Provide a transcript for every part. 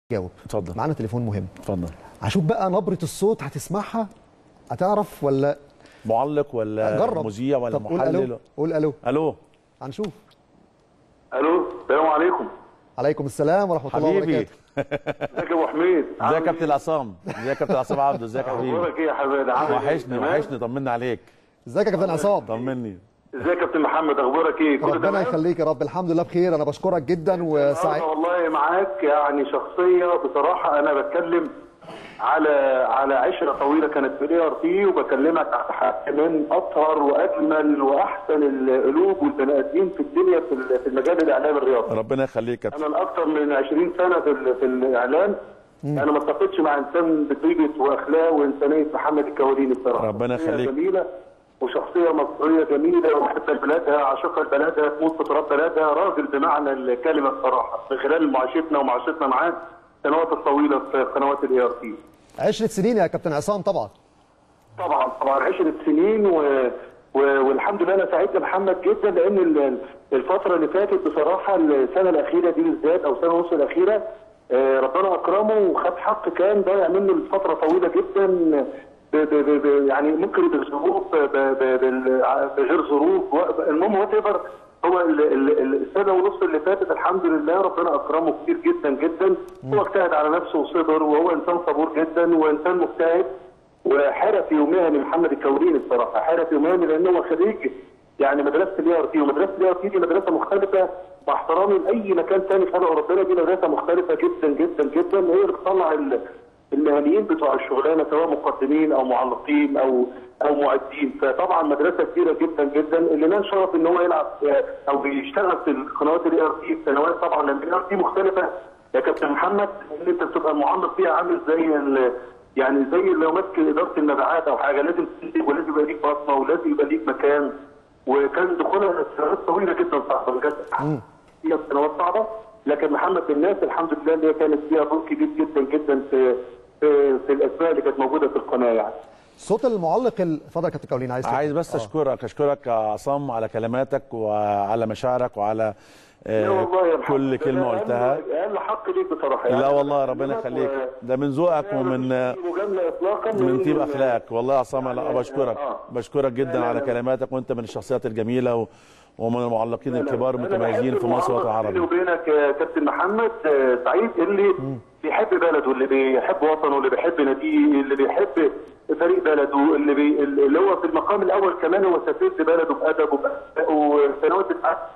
جاوب اتفضل. معانا تليفون مهم اتفضل هشوف بقى نبره الصوت هتسمعها هتعرف ولا معلق ولا جرب مذيع ولا طب قول الو محلل قول الو الو هنشوف الو السلام عليكم عليكم السلام ورحمه الله حبيبي وبركاته ازيك يا ابو حميد ازيك يا كابتن عصام ازيك يا كابتن عصام عبده ازيك يا حبيبي اخبارك ايه يا حبيبي عامل إيه؟ وحشني تمام؟ وحشني طمنا عليك ازيك يا كابتن عصام طمني ازيك يا كابتن محمد اخبارك ايه كله ربنا تمام؟ يخليك يا رب الحمد لله بخير انا بشكرك جدا وسعيد النهارده والله معاك يعني شخصيه بصراحه انا بتكلم على على عشره طويله كانت في الاي ار تي وبكلمك على حق من اطهر واجمل واحسن القلوب والبني ادمين في الدنيا في ال- في المجال الاعلامي الرياضي ربنا يخليك يا كابتن انا الاكثر من 20 سنه في, ال- في الاعلام انا ما اتفقتش مع انسان بطيبه واخلاق وانسانيه محمد الكواليني بصراحه ربنا شخصية يخليك. جميله وشخصيه مصريه جميله ومحبه لبلادها عاشقه لبلدها تموت في تراب بلدها راجل بمعنى الكلمه الصراحه من خلال معاشرتنا ومعاشرتنا معاه السنوات الطويله في قنوات الاي ار تي عشرة سنين يا كابتن عصام طبعا طبعا طبعا عشرة سنين و... و... والحمد لله انا سعيد محمد جدا لان ال- الفتره اللي فاتت بصراحه السنه الاخيره دي بالذات او السنه ونص الاخيره آه، ربنا اكرمه وخد حق كان ضايع منه لفتره طويله جدا ب... ب... ب... ب... يعني ممكن بظروف ب... ب... بال- بغير ظروف و- المهم وات ايفر هو ال- ال- ال- السنه ونص اللي فاتت الحمد لله ربنا اكرمه كتير جدا جدا هو اجتهد على نفسه وصبر وهو انسان صبور جدا وانسان مجتهد وحرفي ومهني محمد الكوريني الصراحه حرفي ومهني لان هو خريج يعني مدرسه الاي ار تي ومدرسه الاي ار تي دي مدرسه مختلفه مع احترامي لاي مكان ثاني في خلق ربنا دي مدرسه مختلفه جدا جدا جدا هي اللي بتطلع ال- المهنيين بتوع الشغلانه سواء مقدمين او معلقين او او معدين فطبعا مدرسه كبيره جدا جدا اللي نال شرف ان هو يلعب آه، او بيشتغل في القنوات الاي ار تي سنوات طبعا لان الاي ار تي مختلفه يا كابتن محمد ان انت بتبقى المعلق فيها عامل زي ال- يعني زي لو ماسك اداره المبيعات او حاجه لازم تسيب ولازم يبقى ليك بصمه ولازم يبقى ليك مكان وكان دخولها سنوات طويله جدا صعبه بجد هي سنوات صعبه لكن محمد بن ناس الحمد لله اللي هي كانت فيها دور كبير جدا جدا في في, في الاسماء اللي كانت موجوده في القناه يعني صوت المعلق ال- اتفضل يا كابتن كولين عايز تقول. عايز بس آه. اشكرك اشكرك يا عصام على كلماتك وعلى مشاعرك وعلى لا آه، والله يا محمد كل ده كلمه أقل- قلتها اقل حق ليك بصراحه لا يعني والله ربنا بكلمك يخليك و- ده من ذوقك ومن لا، مش مجامله اطلاقا من طيب لأن- اخلاقك والله يا عصام لا يعني- بشكرك آه. بشكرك جدا لا، على لا. كلماتك وانت من الشخصيات الجميله و... ومن المعلقين الكبار أنا المتميزين بحب في مصر والوطن المعارضة بيني العربي وبينك يا كابتن محمد آه، سعيد اللي بيحب بلده اللي بيحب وطنه اللي بيحب ناديه اللي بيحب فريق بلده اللي بي اللي هو في المقام الاول كمان هو سفير لبلده بادبه بأخلاقه وسنوات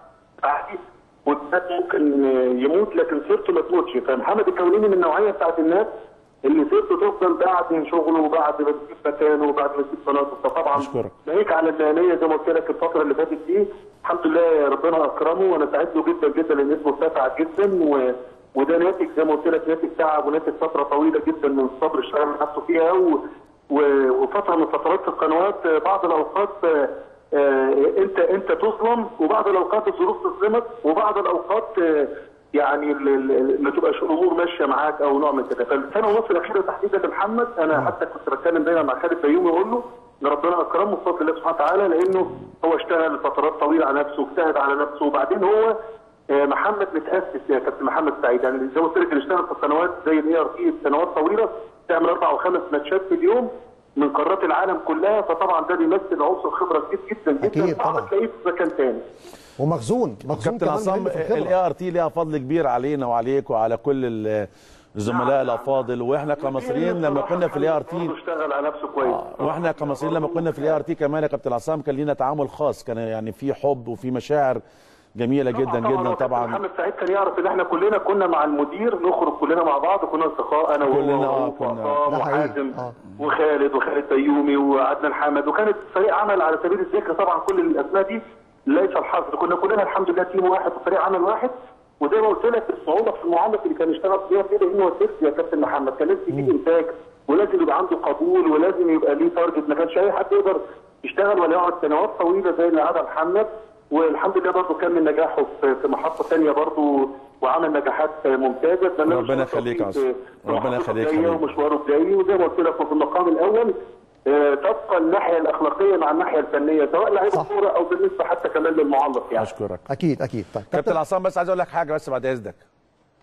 التعدي وكان ممكن يموت لكن سيرته ما تموتش فمحمد الكونيني من النوعيه بتاعت الناس اللي سيرته تفضل بعد شغله وبعد ما تسيب مكانه وبعد ما تسيب قناته فطبعا أشكرك. ناهيك على المهنيه زي ما قلت لك الفتره اللي فاتت دي الحمد لله ربنا اكرمه وانا سعيد له جدا جدا لان اسمه ارتفع جدا و... وده ناتج زي ما قلت لك ناتج تعب وناتج فتره طويله جدا من الصبر اشتغل نفسه فيها و... و... وفتره من فترات القنوات آه، بعض الاوقات آه، آه، انت انت تظلم وبعض الاوقات الظروف تظلمك وبعض الاوقات آه، يعني ال- ال- ما تبقاش الامور ماشيه معاك او نوع من كده فالسنه ونص الاخيره تحديدا لمحمد انا حتى كنت بتكلم دايما مع خالد بيومي اقول له ان ربنا اكرمه بفضل الله سبحانه وتعالى لانه هو اشتغل فترات طويله على نفسه واجتهد على نفسه وبعدين هو آه، محمد متاسس يا كابتن محمد سعيد يعني زي ما قلت لك اللي اشتغل في قنوات زي الاي ار تي سنوات طويله تعمل اربع وخمس ماتشات في اليوم من قارات العالم كلها فطبعا ده بيمثل عنصر خبره كبير جدا جدا أكيد صعب طبعا. تلاقيه في مكان تاني ومخزون مخزون كابتن كمان عصام مهم في الخبرة. الاي ار تي ليها فضل كبير علينا وعليك وعلى كل ال- الزملاء الافاضل واحنا كمصريين لما كنا في الاي ار تي برضه اشتغل على نفسه كويس واحنا كمصريين لما كنا في الاي ار تي كمان يا كابتن عصام كان لينا تعامل خاص كان يعني في حب وفي مشاعر جميله جدا جدا هو كابتن طبعا محمد سعيد كان يعرف ان احنا كلنا كنا مع المدير نخرج كلنا مع بعض كنا اصدقاء انا وهو كلنا، آه، وهو كنا. وعصام ده حقيقي. وحازم آه. وخالد وخالد بيومي وعدنان حمد وكانت فريق عمل على سبيل الذكر طبعا كل الاسماء دي ليس الحصر كنا كلنا الحمد لله تيم واحد وفريق عمل واحد وزي ما قلت لك الصعوبه في المعلق اللي كان يشتغل فيها كده ان هو سيرتي يا كابتن محمد كان لازم يجيب انتاج ولازم يبقى عنده قبول ولازم يبقى ليه تارجت ما كانش اي حد يقدر يشتغل ولا يقعد سنوات طويله زي اللي قعدها محمد والحمد لله برضه كان من نجاحه في في محطه ثانيه برضه وعمل نجاحات ممتازه أتمنى له ربنا شكر يخليك يا توفيق عصام. في ربنا محطته يخليك الجاية حبيبي. ومشواره الجاي وزي ما قلت لك في المقام الاول آه، تبقى الناحيه الاخلاقيه مع الناحيه الفنيه سواء لعيب صح. الكوره او بالنسبه حتى كمان للمعلق يعني اشكرك اكيد اكيد طيب كابتن عصام بس عايز اقول لك حاجه بس بعد اذنك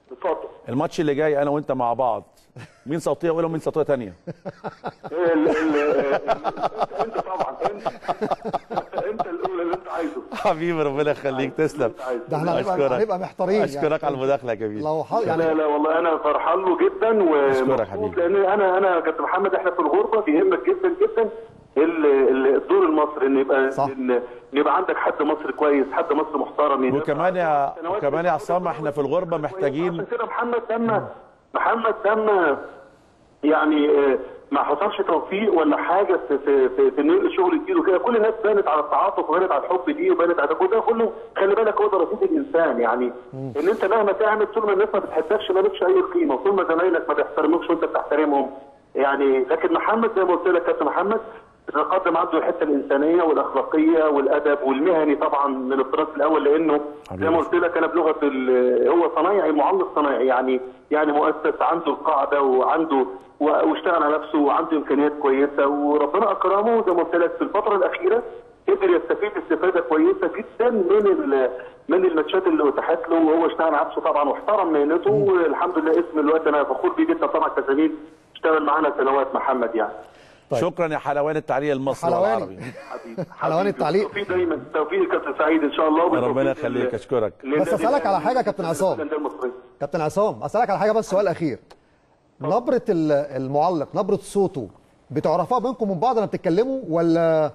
اتفضل الماتش اللي جاي انا وانت مع بعض مين صوتيه اولى ومين صوتيه ثانيه ال- ال- ال- انت طبعا انت انت الاولى اللي انت عايزه حبيبي ربنا يخليك تسلم ده احنا هنبقى أشكرك. هنبقى محتارين اشكرك على المداخله يا كبير لو ح... لا يعني لا والله انا فرحان له جدا ومبسوط حبيبي. لان انا انا كابتن محمد احنا في الغربه بيهمك جدا جدا ال- ال- الدور المصري ان يبقى صح. ان إن يبقى عندك حد مصري كويس حد مصري محترم يدافع وكمان يا عن سنوات وكمان يا عصام احنا في الغربه محتاجين عشان كده محمد تم محمد تم يعني آه، ما حصلش توفيق ولا حاجه في في في, في نقل الشغل جديد وكده كل الناس بانت على التعاطف وبانت على الحب دي وبانت على ده كله كله خلي بالك هو ده رصيد الانسان يعني ان انت مهما تعمل طول ما الناس ما بتحبكش مالكش اي قيمه وطول ما زمايلك ما بيحترموكش وانت بتحترمهم يعني لكن محمد زي ما قلت لك كابتن محمد تقدم عنده الحته الانسانيه والاخلاقيه والادب والمهني طبعا من الطراز الاول لانه زي ما قلت لك انا بلغه ال- هو صنايعي معلق صنايعي يعني يعني مؤسس عنده القاعده وعنده و- واشتغل على نفسه وعنده امكانيات كويسه وربنا اكرمه زي ما قلت لك في الفتره الاخيره قدر يستفيد استفاده كويسه جدا من ال- من الماتشات اللي اتاحت له وهو اشتغل على نفسه طبعا واحترم مهنته والحمد لله اسم الوقت انا فخور بيه جدا طبعا كزميل اشتغل معانا سنوات محمد يعني طيب. شكرا يا حلوان التعليق المصري حلواني. والعربي حبيبي حلوان حبيبي. التعليق. توفيق دايما توفيق كابتن سعيد ان شاء الله ربنا وبالتوفيق يخليك، لل- أشكرك. للنادي بس أسألك على حاجة يا كابتن عصام. للأندية المصرية. كابتن عصام اسالك على حاجه بس سؤال اخير نبره ال- المعلق نبره صوته بتعرفوها بينكم من بعض لما بتتكلموا ولا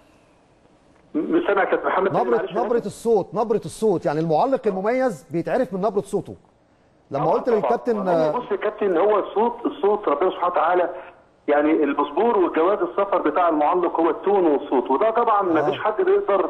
مش سامع يا كابتن محمد نبره معلش. نبره الصوت نبره الصوت يعني المعلق المميز بيتعرف من نبره صوته لما طبعاً، قلت طبعاً. للكابتن هو بص يا كابتن هو الصوت الصوت ربنا سبحانه وتعالى يعني الباسبور وجواز السفر بتاع المعلق هو التون والصوت وده طبعا ما فيش حد بيقدر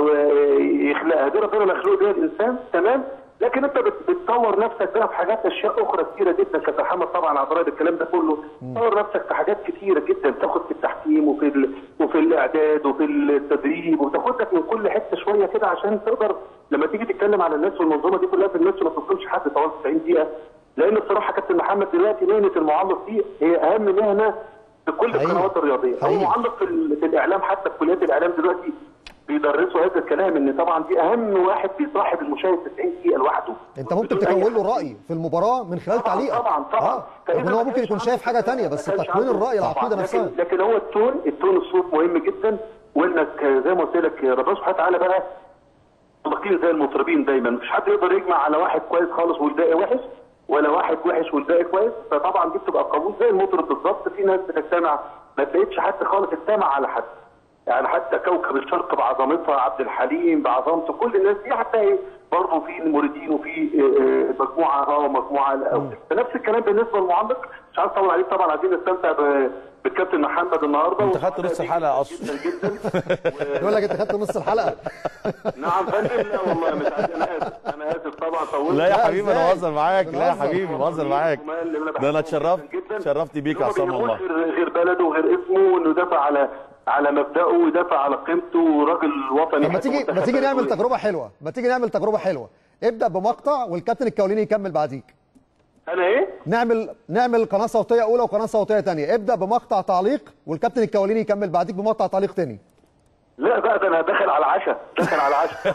يخلقها دي ربنا مخلوق بيها الانسان تمام لكن انت بت- بتطور نفسك بقى في حاجات اشياء اخرى كتيره جدا كابتن محمد طبعا عبر الكلام ده كله تطور نفسك في حاجات كتيره جدا تاخد في التحكيم وفي ال... وفي الاعداد وفي التدريب وتاخد لك من كل حته شويه كده عشان تقدر لما تيجي تتكلم على الناس والمنظومه دي كلها في الناس ما تظلمش حد طوال 90 دقيقه لان بصراحه كابتن محمد دلوقتي مهنه المعلق دي هي اهم مهنه في كل حقيقي. القنوات الرياضيه هو حقيقي. معلق في, ال- في الاعلام حتى في كليات الاعلام دلوقتي بيدرسوا هذا الكلام ان طبعا دي اهم واحد بيصاحب المشاهد 90 دقيقه لوحده انت ممكن بدون أي تكون له حد. راي في المباراه من خلال طبعاً، تعليقك طبعا طبعا اه فإذا رغم ان ما هو ممكن كانش يكون عنده- شايف حاجه تانية بس ما كانش تكوين عنده- الراي طبعاً. العقيده لكن- نفسها لكن هو التون التون الصوت مهم جدا وانك زي ما قلت لك ربنا سبحانه وتعالى بقى مطلقين زي المطربين دايما مفيش حد يقدر يجمع على واحد كويس خالص والباقي وحش ولا واحد وحش والباقي كويس فطبعا دي بتبقى قبول زي المطرب بالظبط في ناس بتجتمع ما تلاقيش حد خالص اجتمع على حد يعني حتى كوكب الشرق بعظمتها عبد الحليم بعظمته كل الناس دي هتلاقي برضه في الموردين وفي آه، آه، مجموعه اه ومجموعه لا فنفس الكلام بالنسبه للمعلق مش عايز اطول عليك طبعا عايزين نستمتع ب- بالكابتن محمد النهارده أنت خدت نص الحلقة أصلاً. جدا جدا يقول لك انت خدت نص الحلقه نعم فندم لا والله مش عايز انا اسف انا اسف طبعا طولت لا يا لا، حبيبي انا إزاي؟ بهزر معاك لا يا بنهزر. حبيبي بهزر معاك ده انا اتشرفت اتشرفت بيك يا هو عصام بيقول والله غير غير بلده وغير اسمه انه يدافع على على مبدأه ويدافع على قيمته وراجل وطني طب ما تيجي ما تيجي نعمل تجربه حلوه ما تيجي نعمل تجربه حلوه ابدا بمقطع والكابتن الكوليني يكمل بعديك انا ايه؟ نعمل نعمل قناه صوتيه اولى وقناه صوتيه ثانيه ابدا بمقطع تعليق والكابتن الكوليني يكمل بعديك بمقطع تعليق ثاني لا بقى ده انا داخل على العشاء داخل على العشاء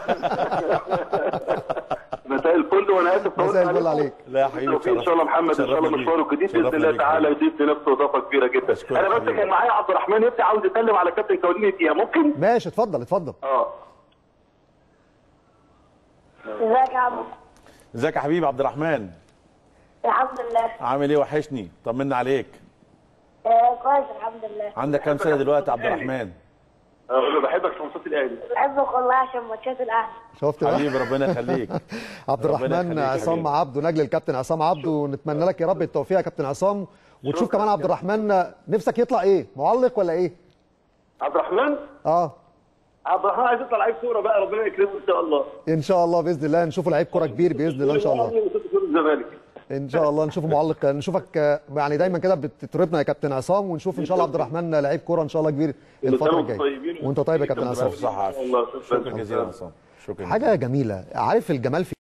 مساء الفل وانا اسف طولت مساء الفل عليكم. عليك. لا يا حبيبي بالتوفيق ان شاء الله محمد ان شاء الله شرفنا مشواره بيك. الجديد باذن شرفنا الله بيك تعالى حبيبي. يضيف لنفسه اضافه كبيره جدا أشكرك انا بس حبيبي. كان معايا عبد الرحمن يفتي عاوز يسلم على كابتن كوليني فيها ممكن؟ ماشي اتفضل اتفضل اه ازيك يا عم ازيك يا حبيبي عبد الرحمن الحمد لله عامل ايه وحشني طمنا عليك آه، كويس الحمد لله عندك كام سنه دلوقتي يا عبد الرحمن انا بحبك في ماتشات الاهلي بحبك والله عشان ماتشات الاهلي شفت بقى حبيبي ربنا يخليك عبد ربنا الرحمن يخليك يا عصام حبيبي. عبده نجل الكابتن عصام عبده ونتمنى لك يا رب التوفيق يا كابتن عصام وتشوف كمان عبد الرحمن نفسك يطلع ايه معلق ولا ايه عبد الرحمن اه عبد الرحمن عايز يطلع لعيب كوره بقى ربنا يكرمه ان شاء الله ان شاء الله باذن الله نشوفه لعيب كوره كبير باذن الله ان شاء الله الزمالك ان شاء الله نشوفه معلق نشوفك آه، يعني دايما كده بتطربنا يا كابتن عصام ونشوف ان شاء الله عبد الرحمن لعيب كوره ان شاء الله كبير الفتره وانتم الجايه طيبين. وانت طيب يا كابتن عصام صح والله شكرا جزيلا يا عصام شكرا حاجه جميله عارف الجمال في